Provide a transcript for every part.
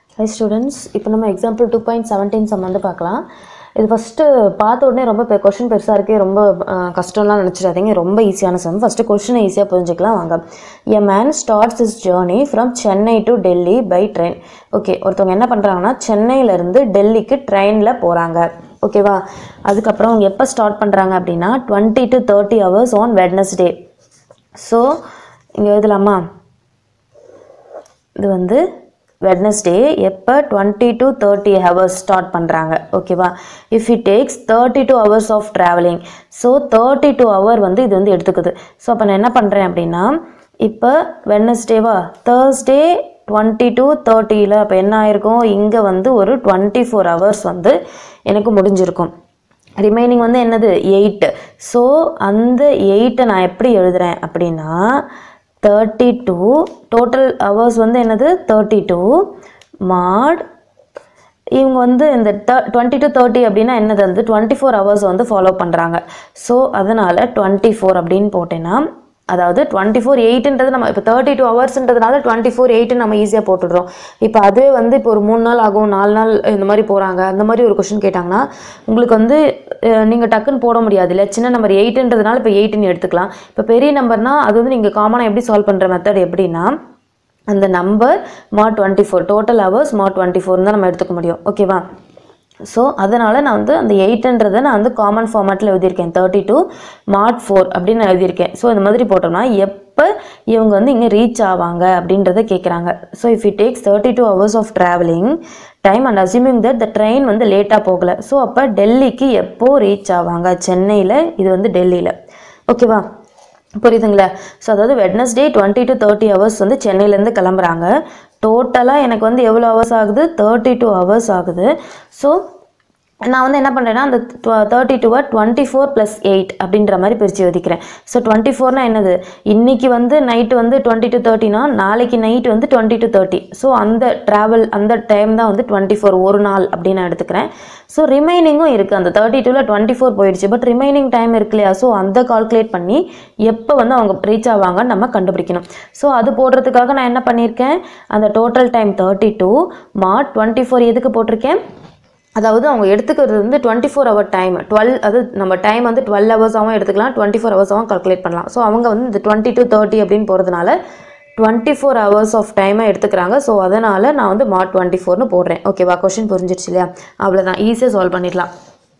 high students இப்போ நம்ம example two point seventeen sum வந்து பார்க்கலாம் இது ஃபஸ்ட்டு பார்த்த உடனே ரொம்ப கொஷின் பெருசாக இருக்கே ரொம்ப அஹ், கஷ்டம்லாம் நினச்சிடாதீங்க ரொம்ப ஈஸியான சம் ஃபஸ்ட்டு கொஷினை ஈஸியாக புரிஞ்சுக்கலாம் வாங்க a man starts is journey from Chennai to Delhi by train okay ஒருத்தவங்க என்ன பண்ணுறாங்கன்னா சென்னையிலேருந்து டெல்லிக்கு ட்ரெயினில் போகிறாங்க ஓகேவா அதுக்கப்புறம் அவங்க எப்போ ஸ்டார்ட் பண்ணுறாங்க அப்படின்னா twenty two thirty hours on Wednesday so இங்கே எழுதலாமா இது வந்து வெட்னஸ்டே எப்போ twenty two thirty hours start பண்ணுறாங்க ஓகேவா if it takes thirty two hours of travelling so thirty two hour வந்து இது வந்து எடுத்துக்குது ஸோ அப்போ நான் என்ன பண்ணுறேன் அப்படின்னா இப்போ வெட்னஸ்டேவா தேர்ஸ்டே டுவெண்ட்டி டு தேர்ட்டியில் அப்போ என்ன ஆயிருக்கும் இங்கே வந்து ஒரு டுவெண்ட்டி ஃபோர் ஹவர்ஸ் வந்து எனக்கு முடிஞ்சிருக்கும் ரிமைனிங் வந்து என்னது எயிட் ஸோ அந்த எயிட்டை நான் எப்படி எழுதுறேன் அப்படின்னா தேர்ட்டி டூ டோட்டல் ஹவர்ஸ் வந்து என்னது தேர்ட்டி டூ மாட் இவங்க வந்து இந்த டுவெண்ட்டி டு தேர்ட்டி அப்படின்னா என்னது வந்து டுவெண்ட்டி ஃபோர் ஹவர்ஸ் வந்து ஃபாலோ பண்ணுறாங்க ஸோ அதனால் டுவெண்ட்டி ஃபோர் அப்படின்னு போட்டேன்னா அதாவது டுவெண்ட்டி ஃபோர் எயிட்டுன்றது நம்ம இப்போ தேர்ட்டி டூ ஹவர்ஸ்ன்றதுனால டுவெண்ட்டி ஃபோர் எயிட்டு நம்ம ஈஸியாக போட்டுடுறோம் இப்போ அதுவே வந்து இப்போ ஒரு மூணு நாள் ஆகும் நாலு நாள் இந்த மாதிரி போகிறாங்க அந்த மாதிரி ஒரு கொஷின் கேட்டாங்கன்னா உங்களுக்கு வந்து நீங்கள் டக்குன்னு போட முடியாது இல்லை சின்ன நம்பர் எயிட்டுன்றதுனால இப்போ எயிட்டுன்னு எடுத்துக்கலாம் இப்போ பெரிய நம்பர்னா அது வந்து நீங்கள் காமனாக எப்படி சால்வ் பண்ணுற மெத்தட் எப்படின்னா அந்த number mod twenty four total hours mod twenty four தான் நம்ம எடுத்துக்க முடியும் ஓகேவா ஸோ அதனால் நான் வந்து அந்த எயிட்டுன்றதை நான் வந்து காமன் ஃபார்மேட்டில் எழுதியிருக்கேன் தேர்ட்டி டூ மாட் ஃபோர் அப்படின்னு நான் எழுதியிருக்கேன் ஸோ இந்த மாதிரி போட்டோம்னா எப்போ இவங்க வந்து இங்கே ரீச் ஆவாங்க அப்படின்றத கேட்குறாங்க so if it takes thirty two hours of travelling time and assuming that the train வந்து லேட்டாக போகல ஸோ அப்போ டெல்லிக்கு எப்போ ரீச் ஆவாங்க சென்னையில் இது வந்து டெல்லியில் ஓகேவா புரியுதுங்களா ஸோ அதாவது Wednesday twenty two thirty hours வந்து சென்னையிலேருந்து கிளம்புறாங்க டோட்டலாக எனக்கு வந்து எவ்வளோ ஹவர்ஸ் ஆகுது தேர்ட்டி டூ ஹவர்ஸ் ஆகுது ஸோ நான் வந்து என்ன பண்ணுறேன்னா அந்த தேர்ட்டி டூவை டுவெண்ட்டி ஃபோர் ப்ளஸ் எயிட் அப்படின்ற மாதிரி பிரித்து எழுதிக்கிறேன் ஸோ டுவெண்ட்டி ஃபோர்னா என்னது இன்னைக்கு வந்து நைட்டு வந்து டுவெண்ட்டி டு தேர்ட்டினா நாளைக்கு நைட் வந்து டுவெண்ட்டி டு தேர்ட்டி ஸோ அந்த ட்ராவல் அந்த டைம் தான் வந்து டுவெண்ட்டி ஃபோர் ஒரு நாள் அப்படின்னு நான் எடுத்துக்கிறேன் ஸோ ரிமைனிங்கும் இருக்குது அந்த தேர்ட்டி டூவில் டுவெண்ட்டி ஃபோர் போயிடுச்சு பட் ரிமைனிங் டைம் இருக்கு இல்லையா ஸோ அந்த கால்குலேட் பண்ணி எப்போ வந்து அவங்க ரீச் ஆவாங்கன்னு நம்ம கண்டுபிடிக்கணும் ஸோ அது போடுறதுக்காக நான் என்ன பண்ணியிருக்கேன் அந்த total time thirty two mod twenty four எதுக்கு போட்டிருக்கேன் அதாவது அவங்க எடுத்துக்கிறது வந்து twenty four hour time twelve அது நம்ம டைம் வந்து டுவெல் ஹவர்ஸாகவும் எடுத்துக்கலாம் டுவெண்ட்டி ஃபோர் ஹவர்ஸாகவும் கால்குலேட் பண்ணலாம் ஸோ அவங்க வந்து இந்த டுவெண்ட்டி டு தேர்ட்டி அப்படின்னு போகிறதுனால டுவெண்ட்டி ஃபோர் ஹவர்ஸ் ஆஃப் டைமை எடுத்துக்கிறாங்க ஸோ அதனால் நான் வந்து மா டுவெண்ட்டி ஃபோர்னு போடுறேன் ஓகேவா கொஷின் புரிஞ்சிடுச்சு இல்லையா அவ்வளோதான் ஈஸியாக சால்வ் பண்ணிடலாம்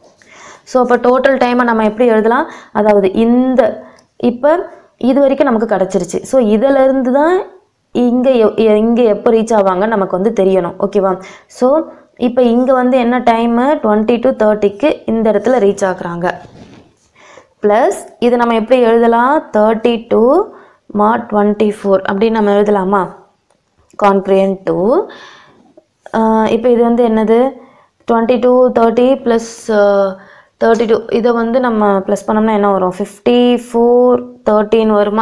ஸோ அப்போ டோட்டல் டைமை நம்ம எப்படி எழுதலாம் அதாவது இந்த இப்போ இது வரைக்கும் நமக்கு கிடச்சிருச்சு ஸோ இதிலேருந்து தான் இங்கே இங்கே எப்போ ரீச் ஆவாங்க நமக்கு வந்து தெரியணும் ஓகேவா ஸோ இப்போ இங்கே வந்து என்ன டைமு டுவெண்ட்டி டு தேர்ட்டிக்கு இந்த இடத்துல ரீச் ஆகுறாங்க ப்ளஸ் இது நம்ம எப்படி எழுதலாம் thirty two mod twenty four அப்படின்னு நம்ம எழுதலாமா கான்க்ரியன் டூ இப்போ இது வந்து என்னது twenty two thirty plus thirty two இதை வந்து நம்ம ப்ளஸ் பண்ணோம்னா என்ன வரும் ஃபிஃப்டி ஃபோர் தேர்ட்டின்னு வருமா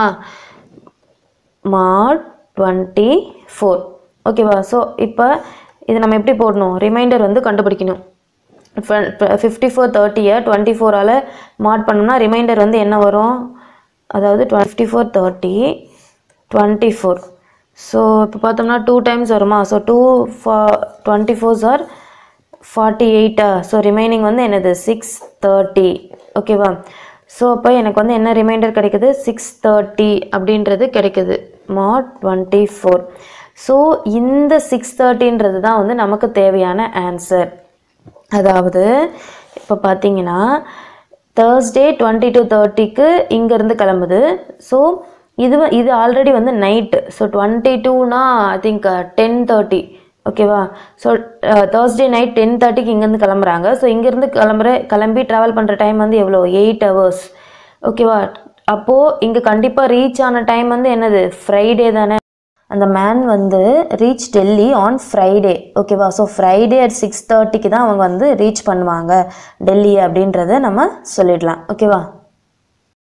மாட் டுவெண்ட்டி ஃபோர் ஓகேவா ஸோ இப்போ இது நம்ம எப்படி போடணும் ரிமைண்டர் வந்து கண்டுபிடிக்கணும் ஃபிஃப்டி ஃபோர் தேர்ட்டியை டுவெண்ட்டி ஃபோரால் மாட் பண்ணோம்னா ரிமைண்டர் வந்து என்ன வரும் அதாவது fifty four thirty twenty four so இப்போ பார்த்தோம்னா டூ டைம்ஸ் வருமா so two four twenty fours are forty எயிட்டா ஸோ ரிமைனிங் வந்து என்னது சிக்ஸ் தேர்ட்டி ஓகேவா ஸோ அப்போ எனக்கு வந்து என்ன ரிமைண்டர் கிடைக்குது சிக்ஸ் தேர்ட்டி அப்படின்றது கிடைக்குது மாட் டுவெண்ட்டி ஃபோர் ஸோ இந்த சிக்ஸ் தேர்ட்டின்றது தான் வந்து நமக்கு தேவையான ஆன்சர் அதாவது இப்போ பார்த்தீங்கன்னா தேர்ஸ்டே டுவெண்ட்டி டு தேர்ட்டிக்கு இங்கேருந்து கிளம்புது ஸோ இது வ- இது ஆல்ரெடி வந்து நைட்டு ஸோ டுவெண்ட்டி டூனா ஐ திங்க் டென் தேர்ட்டி ஓகேவா ஸோ தேர்ஸ்டே நைட் டென் தேர்ட்டிக்கு இங்கேருந்து கிளம்புறாங்க ஸோ இங்கேருந்து கிளம்புற கிளம்பி ட்ராவல் பண்ணுற டைம் வந்து எவ்வளோ எயிட் ஹவர்ஸ் ஓகேவா அப்போது இங்கே கண்டிப்பாக ரீச் ஆன டைம் வந்து என்னது ஃப்ரைடே தானே அந்த மேன் வந்து ரீச் டெல்லி ஆன் ஃப்ரைடே ஓகேவா ஸோ ஃப்ரைடே அட் சிக்ஸ் தேர்ட்டிக்கு தான் அவங்க வந்து ரீச் பண்ணுவாங்க டெல்லி அப்படின்றத நம்ம சொல்லிடலாம் ஓகேவா